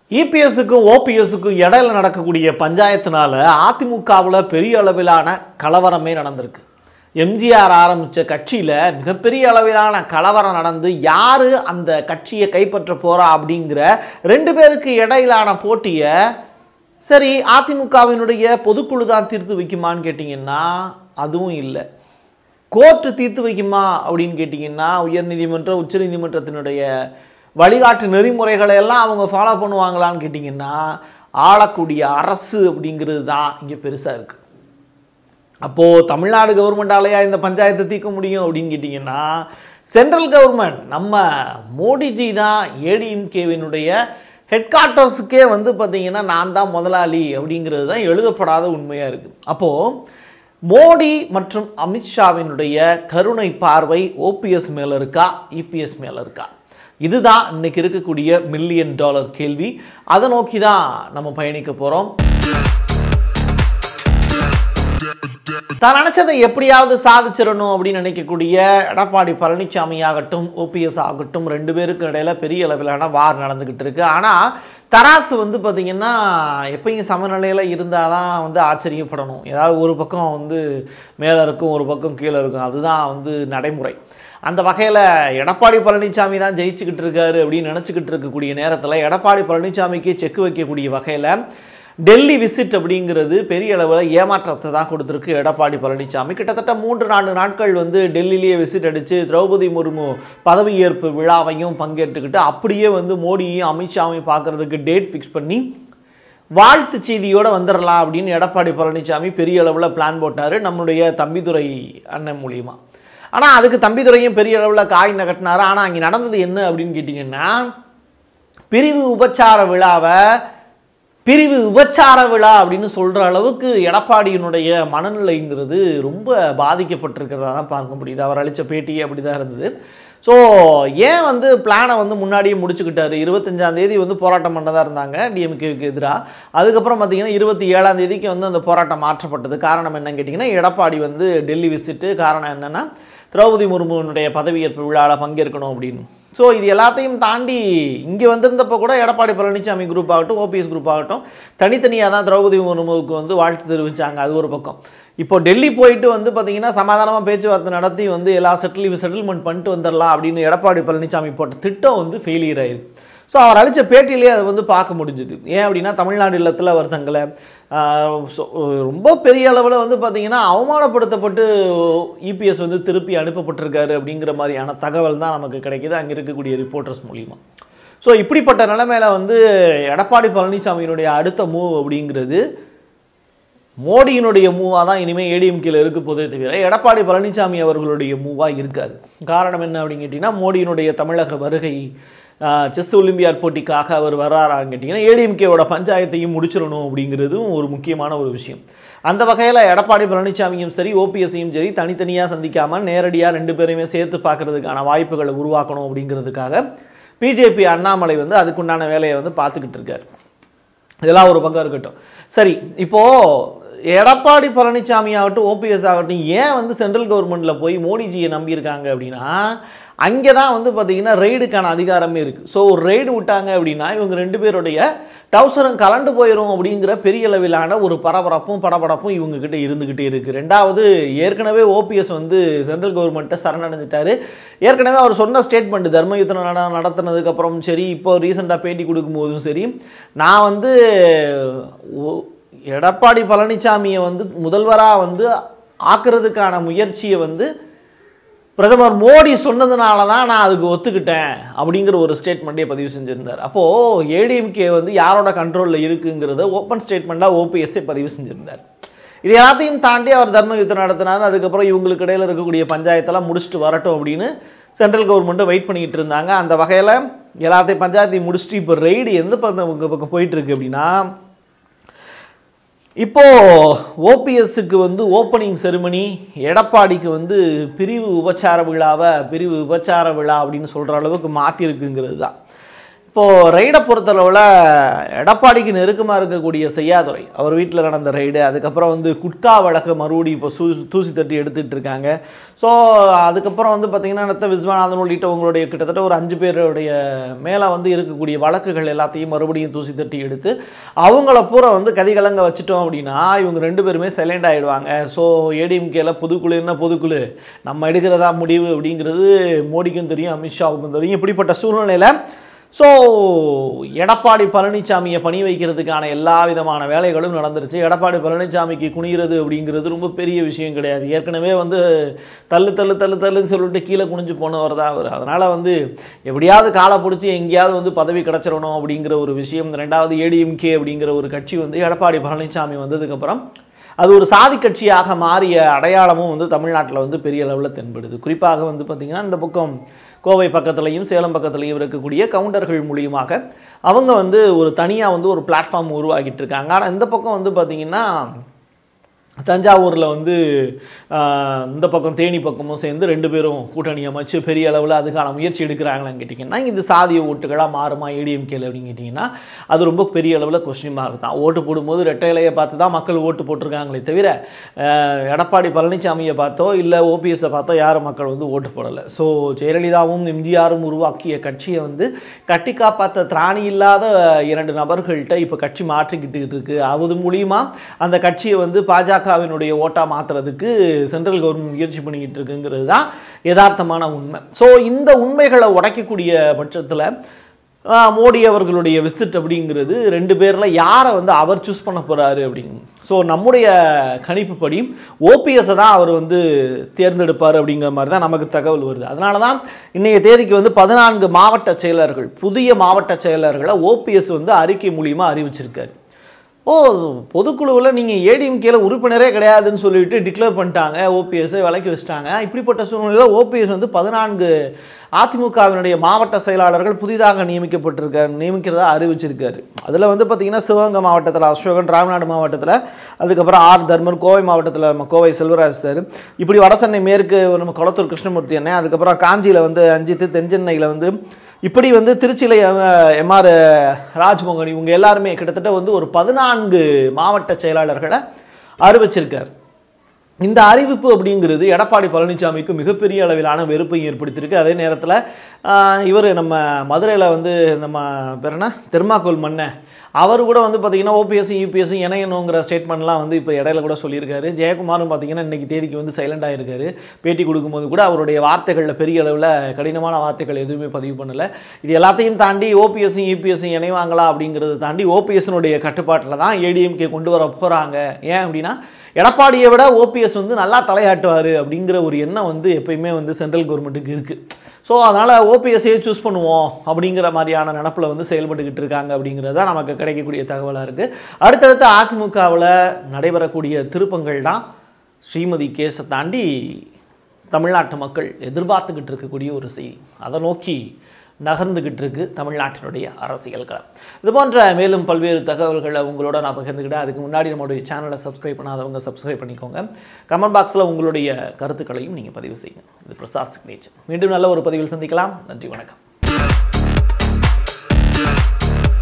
இபிஎஸ்க்கும் ஓபிஎஸ்க்கும் இடையில நடக்கக்கூடிய பஞ்சாயத்துனால அதிமுகவில் பெரிய அளவிலான கலவரமே நடந்திருக்கு எம்ஜிஆர் ஆரம்பித்த கட்சியில் மிகப்பெரிய அளவிலான கலவரம் நடந்து யார் அந்த கட்சியை கைப்பற்ற போகிறா அப்படிங்கிற ரெண்டு பேருக்கு இடையிலான போட்டியை சரி அதிமுகவினுடைய பொதுக்குழு தான் தீர்த்து வைக்குமான்னு கேட்டிங்கன்னா அதுவும் இல்லை கோர்ட்டு தீர்த்து வைக்குமா அப்படின்னு கேட்டிங்கன்னா உயர்நீதிமன்றம் உச்சநீதிமன்றத்தினுடைய வழிகாட்டு நெறிமுறைகளை எல்லாம் அவங்க ஃபாலோ பண்ணுவாங்களான்னு கேட்டிங்கன்னா ஆளக்கூடிய அரசு அப்படிங்கிறது தான் இங்கே பெருசாக இருக்குது அப்போது தமிழ்நாடு கவர்மெண்டாலையா இந்த பஞ்சாயத்தை தீர்க்க முடியும் அப்படின்னு கேட்டிங்கன்னா சென்ட்ரல் கவர்மெண்ட் நம்ம மோடிஜி தான் ஏடிஎம்கேவினுடைய ஹெட் குவார்ட்டர்ஸுக்கே வந்து பார்த்தீங்கன்னா நான் தான் முதலாளி அப்படிங்கிறது தான் எழுதப்படாத உண்மையாக இருக்குது அப்போது மோடி மற்றும் அமித்ஷாவினுடைய கருணை பார்வை ஓபிஎஸ் மேலே இருக்கா இபிஎஸ் மேலே இருக்கா இதுதான் இன்னைக்கு இருக்கக்கூடிய மில்லியன் டாலர் கேள்வி அதை நோக்கி தான் நம்ம பயணிக்க போகிறோம் தான் நினைச்சதை எப்படியாவது சாதிச்சிடணும் அப்படின்னு நினைக்கக்கூடிய எடப்பாடி பழனிசாமி ஆகட்டும் ஓபிஎஸ் ஆகட்டும் ரெண்டு பேருக்கு இடையில பெரிய அளவிலான வார் நடந்துகிட்டு இருக்கு ஆனால் தராசு வந்து பார்த்தீங்கன்னா எப்பயும் சமநிலையில் இருந்தால் தான் வந்து ஆச்சரியப்படணும் ஏதாவது ஒரு பக்கம் வந்து மேலே இருக்கும் ஒரு பக்கம் கீழே இருக்கும் அதுதான் வந்து நடைமுறை அந்த வகையில் எடப்பாடி பழனிசாமி தான் ஜெயிச்சுக்கிட்டு இருக்காரு அப்படின்னு நினச்சிக்கிட்டு இருக்கக்கூடிய நேரத்தில் எடப்பாடி பழனிசாமிக்கு செக் வைக்கக்கூடிய வகையில் டெல்லி விசிட் அப்படிங்கிறது பெரிய அளவில் ஏமாற்றத்தை தான் கொடுத்துருக்கு எடப்பாடி பழனிசாமி கிட்டத்தட்ட மூன்று நான்கு நாட்கள் வந்து டெல்லியிலேயே விசிட் அடித்து திரௌபதி முர்மு பதவியேற்பு விழாவையும் பங்கேற்றுக்கிட்டு அப்படியே வந்து மோடியையும் அமித்ஷாவையும் பார்க்கறதுக்கு டேட் ஃபிக்ஸ் பண்ணி வாழ்த்து செய்தியோடு வந்துடலாம் அப்படின்னு எடப்பாடி பழனிசாமி பெரிய அளவில் பிளான் போட்டார் நம்முடைய தம்பிதுரை அண்ணன் மூலியமா ஆனால் அதுக்கு தம்பிதுரையும் பெரிய அளவில் காய் நகட்டினாரு ஆனால் அங்கே நடந்தது என்ன அப்படின்னு கேட்டிங்கன்னா பிரிவு உபச்சார விழாவை பிரிவு உபச்சார விழா அப்படின்னு சொல்கிற அளவுக்கு எடப்பாடியினுடைய மனநிலைங்கிறது ரொம்ப பாதிக்கப்பட்டிருக்கிறதா தான் பார்க்க முடியுது அவர் அளித்த பேட்டி அப்படி தான் இருந்தது ஸோ ஏன் வந்து பிளானை வந்து முன்னாடியே முடிச்சுக்கிட்டாரு இருபத்தஞ்சாம் தேதி வந்து போராட்டம் பண்ணதாக இருந்தாங்க டிஎம்கேவுக்கு எதிராக அதுக்கப்புறம் பார்த்தீங்கன்னா இருபத்தி ஏழாம் தேதிக்கு வந்து அந்த போராட்டம் மாற்றப்பட்டது காரணம் என்னன்னு கேட்டிங்கன்னா எடப்பாடி வந்து டெல்லி விசிட்டு காரணம் என்னென்னா திரௌபதி முர்முனுடைய பதவியேற்பு விழாவில் பங்கேற்கணும் அப்படின்னு ஸோ இது எல்லாத்தையும் தாண்டி இங்கே வந்திருந்தப்போ கூட எடப்பாடி பழனிசாமி குரூப் ஆகட்டும் ஓபிஎஸ் குரூப் ஆகட்டும் தனித்தனியாக தான் திரௌபதி முர்முவுக்கு வந்து வாழ்த்து தெரிவித்தாங்க அது ஒரு பக்கம் இப்போ டெல்லி போயிட்டு வந்து பார்த்தீங்கன்னா சமாதானமாக பேச்சுவார்த்தை நடத்தி வந்து எல்லா செட்டில் செட்டில்மெண்ட் பண்ணிட்டு வந்துடலாம் அப்படின்னு எடப்பாடி பழனிசாமி போட்ட திட்டம் வந்து ஃபெயிலியர் ஆயிருக்கு ஸோ அவர் அளித்த பேட்டியிலே அதை வந்து பார்க்க முடிஞ்சுது ஏன் அப்படின்னா தமிழ்நாடு இல்லத்தில் அவர் தங்களை ஆஹ், so, ரொம்ப பெரிய அளவில் வந்து பார்த்தீங்கன்னா அவமானப்படுத்தப்பட்டு இபிஎஸ் வந்து திருப்பி அனுப்பப்பட்டிருக்காரு அப்படிங்கிற மாதிரியான தகவல் தான் நமக்கு கிடைக்கிது அங்கே இருக்கக்கூடிய ரிப்போர்ட்டர்ஸ் மூலிமா ஸோ இப்படிப்பட்ட நிலைமையில வந்து எடப்பாடி பழனிசாமியினுடைய அடுத்த மூவ் அப்படிங்கிறது மோடியினுடைய மூவாக தான் இனிமேல் ஏடிஎம்கேல இருக்க போதே தவிர எடப்பாடி பழனிசாமி அவர்களுடைய மூவாக இருக்காது காரணம் என்ன அப்படின்னு கேட்டிங்கன்னா மோடியினுடைய தமிழக வருகை செஸ் ஒலிம்பியாட் போட்டிக்காக அவர் வர்றாரான்னு கேட்டிங்கன்னா ஏடிஎம்கேவோட பஞ்சாயத்தையும் முடிச்சிடணும் அப்படிங்கிறதும் ஒரு முக்கியமான ஒரு விஷயம் அந்த வகையில் எடப்பாடி பழனிசாமியும் சரி ஓபிஎஸ்ஸையும் சரி தனித்தனியாக சந்திக்காமல் நேரடியாக ரெண்டு பேரையுமே சேர்த்து பார்க்கறதுக்கான வாய்ப்புகளை உருவாக்கணும் அப்படிங்கிறதுக்காக பிஜேபி அண்ணாமலை வந்து அதுக்குண்டான வேலையை வந்து பார்த்துக்கிட்டு இருக்காரு இதெல்லாம் ஒரு பக்கம் இருக்கட்டும் சரி இப்போ எடப்பாடி பழனிசாமி ஆகட்டும் ஓபிஎஸ் ஆகட்டும் ஏன் வந்து சென்ட்ரல் கவர்மெண்ட்டில் போய் மோடிஜியை நம்பியிருக்காங்க அப்படின்னா அங்கே தான் வந்து பார்த்தீங்கன்னா ரெய்டுக்கான அதிகாரமே இருக்குது ஸோ ஒரு ரெய்டு விட்டாங்க அப்படின்னா இவங்க ரெண்டு பேருடைய டவுசரும் கலண்டு போயிடும் அப்படிங்கிற பெரிய அளவிலான ஒரு பரபரப்பும் படபடப்பும் இவங்ககிட்ட இருந்துக்கிட்டே இருக்குது ரெண்டாவது ஏற்கனவே ஓபிஎஸ் வந்து சென்ட்ரல் கவர்மெண்ட்டை சரணடைஞ்சிட்டாரு ஏற்கனவே அவர் சொன்ன ஸ்டேட்மெண்ட் தர்மயுத்தம் நட நடத்தினதுக்கப்புறம் சரி இப்போ ரீசெண்டாக பேட்டி கொடுக்கும்போதும் சரி நான் வந்து ஒ- எடப்பாடி பழனிசாமியை வந்து முதல்வராக வந்து ஆக்குறதுக்கான முயற்சியை வந்து பிரதமர் மோடி சொன்னதுனால தான் நான் அதுக்கு ஒத்துக்கிட்டேன் அப்படிங்கிற ஒரு ஸ்டேட்மெண்ட்டே பதிவு செஞ்சிருந்தார் அப்போது ஏடிஎம்கே வந்து யாரோட கண்ட்ரோலில் இருக்குங்கிறத ஓப்பன் ஸ்டேட்மெண்ட்டாக ஓபிஎஸ்ஸே பதிவு செஞ்சிருந்தார் இது எல்லாத்தையும் தாண்டி அவர் தர்ம யுத்தம் நடத்தினார் அதுக்கப்புறம் இவங்களுக்கு இடையில இருக்கக்கூடிய பஞ்சாயத்தெல்லாம் முடிச்சுட்டு வரட்டும் அப்படின்னு சென்ட்ரல் கவர்மெண்ட்டு வெயிட் பண்ணிக்கிட்டு இருந்தாங்க அந்த வகையில் எல்லாத்தையும் பஞ்சாயத்தையும் முடிச்சுட்டு இப்போ ரெய்டு எந்த பக்கம் உங்க பக்கம் போயிட்டு இருக்கு அப்படின்னா இப்போ ஓபிஎஸ்க்கு வந்து ஓப்பனிங் செரிமனி எடப்பாடிக்கு வந்து பிரிவு உபச்சார விழாவை பிரிவு உபச்சார விழா அப்படின்னு சொல்கிற அளவுக்கு மாற்றிருக்குங்கிறது தான் இப்போது ரைடை பொறுத்தளவில் எடப்பாடிக்கு நெருக்கமாக இருக்கக்கூடிய செய்யாதுரை அவர் வீட்டில் நடந்த ரைடு அதுக்கப்புறம் வந்து குட்கா வழக்கை மறுபடி இப்போ சூ தூசி தட்டி எடுத்துகிட்டு இருக்காங்க ஸோ அதுக்கப்புறம் வந்து பார்த்திங்கன்னா நத்த விஸ்வநாதன் உள்ளிட்டவங்களுடைய கிட்டத்தட்ட ஒரு அஞ்சு பேருடைய மேலே வந்து இருக்கக்கூடிய வழக்குகள் எல்லாத்தையும் மறுபடியும் தூசி தட்டி எடுத்து அவங்கள பூரா வந்து கதிகலங்க வச்சுட்டோம் அப்படின்னா இவங்க ரெண்டு பேருமே சைலண்ட் ஆகிடுவாங்க ஸோ ஏடிஎம்கேல பொதுக்குழு என்ன பொதுக்குழு நம்ம எடுக்கிறதா முடிவு அப்படிங்கிறது மோடிக்கும் தெரியும் அமித்ஷாவுக்கும் தெரியும் இப்படிப்பட்ட சூழ்நிலையில் ஸோ எடப்பாடி பழனிசாமியை பணி வைக்கிறதுக்கான எல்லா விதமான வேலைகளும் நடந்துருச்சு எடப்பாடி பழனிசாமிக்கு குனிகிறது அப்படிங்கிறது ரொம்ப பெரிய விஷயம் கிடையாது ஏற்கனவே வந்து தள்ளு தள்ளு தள்ளு தள்ளுன்னு சொல்லிட்டு கீழே குனிஞ்சு போனவர் தான் அவர் அதனால் வந்து எப்படியாவது காலை பிடிச்சி எங்கேயாவது வந்து பதவி கிடச்சிடணும் அப்படிங்கிற ஒரு விஷயம் ரெண்டாவது ஏடிஎம்கே அப்படிங்கிற ஒரு கட்சி வந்து எடப்பாடி பழனிசாமி வந்ததுக்கப்புறம் அது ஒரு சாதி கட்சியாக மாறிய அடையாளமும் வந்து தமிழ்நாட்டில் வந்து பெரிய அளவில் தென்படுது குறிப்பாக வந்து பார்த்திங்கன்னா இந்த பக்கம் கோவை பக்கத்துலையும் சேலம் பக்கத்துலையும் இருக்கக்கூடிய கவுண்டர்கள் மூலியமாக அவங்க வந்து ஒரு தனியாக வந்து ஒரு பிளாட்ஃபார்ம் உருவாக்கிட்டு இருக்காங்க ஆனால் இந்த பக்கம் வந்து பார்த்திங்கன்னா தஞ்சாவூரில் வந்து ஆஹ், இந்த பக்கம் தேனி பக்கமும் சேர்ந்து ரெண்டு பேரும் கூட்டணி அமைச்சு பெரிய அளவில் அதுக்கான முயற்சி எடுக்கிறாங்களான்னு கேட்டிங்கன்னா இது சாதிய ஓட்டுகளாக மாறுமா ஏடிஎம்கேல அப்படின்னு கேட்டிங்கன்னா அது ரொம்ப பெரிய அளவில் கொஸ்டின் மார்க் தான் ஓட்டு போடும்போது ரெட்டை இலையை பார்த்து தான் மக்கள் ஓட்டு போட்டிருக்காங்களே தவிர ஆஹ், எடப்பாடி பழனிசாமியை பார்த்தோ இல்லை ஓபிஎஸ்ஸை பார்த்தோ யாரும் மக்கள் வந்து ஓட்டு போடலை ஸோ ஜெயலலிதாவும் எம்ஜிஆரும் உருவாக்கிய கட்சியை வந்து கட்டி காப்பாற்ற திராணி இல்லாத இரண்டு நபர்கள்ட்ட இப்போ கட்சி மாற்றிக்கிட்டு இருக்கு அது மூலியமா அந்த கட்சியை வந்து பாஜகவினுடைய ஓட்டா மாற்றுறதுக்கு சென்ட்ரல் கவர்மெண்ட் முயற்சி பண்ணிக்கிட்டு இருக்குங்கிறது தான் யதார்த்தமான உண்மை ஸோ இந்த உண்மைகளை உடைக்கக்கூடிய பட்சத்தில் மோடி அவர்களுடைய விசிட் அப்படிங்கிறது ரெண்டு பேரில் யாரை வந்து அவர் சூஸ் பண்ண போகிறாரு அப்படிங்க ஸோ நம்முடைய கணிப்புப்படி ஓபிஎஸ்ஸை தான் அவர் வந்து தேர்ந்தெடுப்பார் அப்படிங்கிற மாதிரி தான் நமக்கு தகவல் வருது அதனால தான் இன்றைய தேதிக்கு வந்து பதினான்கு மாவட்ட செயலர்கள் புதிய மாவட்ட செயலர்களை ஓபிஎஸ் வந்து அறிக்கை மூலியமா அறிவிச்சிருக்காரு ஓ பொதுக்குழுவில் நீங்கள் ஏடிஎம்கேல உறுப்பினரே கிடையாதுன்னு சொல்லிட்டு டிக்ளேர் பண்ணிட்டாங்க ஓபிஎஸ்ஸை விலக்கி வச்சிட்டாங்க இப்படிப்பட்ட சூழ்நிலையில் ஓபிஎஸ் வந்து பதினான்கு அதிமுகவினுடைய மாவட்ட செயலாளர்கள் புதிதாக நியமிக்கப்பட்டிருக்கார் நியமிக்கிறதா அறிவிச்சிருக்காரு அதில் வந்து பார்த்தீங்கன்னா சிவகங்கை மாவட்டத்தில் அசோகன் ராமநாடு மாவட்டத்தில் அதுக்கப்புறம் ஆர் தர்மர் கோவை மாவட்டத்தில் நம்ம கோவை செல்வராஜ் சார் இப்படி வடசென்னை மேற்கு நம்ம குளத்தூர் கிருஷ்ணமூர்த்தி அண்ணன் அதுக்கப்புறம் காஞ்சியில் வந்து அஞ்சித்து தென்சென்னையில் வந்து இப்படி வந்து திருச்சியில் எம்ஆர் ராஜ்மோகன் இவங்க எல்லாருமே கிட்டத்தட்ட வந்து ஒரு பதினான்கு மாவட்ட செயலாளர்களை அறிவிச்சிருக்கார் இந்த அறிவிப்பு அப்படிங்கிறது எடப்பாடி பழனிசாமிக்கு மிகப்பெரிய அளவிலான வெறுப்பை ஏற்படுத்தியிருக்கு அதே நேரத்தில் இவர் நம்ம மதுரையில் வந்து நம்ம பேர் என்ன தெர்மாக்கோல் மன்னன் அவர் கூட வந்து பார்த்தீங்கன்னா ஓபிஎஸ் யூபிஎஸ் இணையணுங்கிற ஸ்டேட்மெண்ட்லாம் வந்து இப்போ இடையில கூட சொல்லியிருக்காரு ஜெயக்குமாரும் பார்த்தீங்கன்னா இன்னைக்கு தேதிக்கு வந்து சைலண்டாக இருக்காரு பேட்டி கொடுக்கும்போது கூட அவருடைய வார்த்தைகளில் பெரிய அளவில் கடினமான வார்த்தைகள் எதுவுமே பதிவு பண்ணலை இது எல்லாத்தையும் தாண்டி ஓபிஎஸ் யூபிஎஸ் இணைவாங்களா அப்படிங்கிறத தாண்டி ஓபிஎஸ்னுடைய கட்டுப்பாட்டில் தான் ஏடிஎம்கே கொண்டு வர போகிறாங்க ஏன் அப்படின்னா எடப்பாடியை விட ஓபிஎஸ் வந்து நல்லா தலையாட்டுவார் அப்படிங்கிற ஒரு எண்ணம் வந்து எப்பயுமே வந்து சென்ட்ரல் கவர்மெண்ட்டுக்கு இருக்குது ஸோ அதனால் ஓபிஎஸ்ஸையே சூஸ் பண்ணுவோம் அப்படிங்கிற மாதிரியான நினப்பில் வந்து செயல்பட்டுக்கிட்டு இருக்காங்க அப்படிங்கிறது தான் நமக்கு கிடைக்கக்கூடிய தகவலாக இருக்குது அடுத்தடுத்து அதிமுகவில் நடைபெறக்கூடிய திருப்பங்கள் தான் ஸ்ரீமதி கேஸை தாண்டி தமிழ்நாட்டு மக்கள் எதிர்பார்த்துக்கிட்டு இருக்கக்கூடிய ஒரு செய்தி அதை நோக்கி நகர்ந்துகிட்டு இருக்கு தமிழ்நாட்டினுடைய அரசியல் களம் இது போன்ற மேலும் பல்வேறு தகவல்களை உங்களோட நான் பகிர்ந்துக்கிட்டேன் அதுக்கு முன்னாடி நம்மளுடைய சேனலை சப்ஸ்கிரைப் பண்ணாதவங்க சப்ஸ்கிரைப் பண்ணிக்கோங்க கமெண்ட் பாக்ஸில் உங்களுடைய கருத்துக்களையும் நீங்கள் பதிவு செய்யுங்க இது பிரசாத் சிக்னேச்சர் மீண்டும் நல்ல ஒரு பதிவில் சந்திக்கலாம் நன்றி வணக்கம்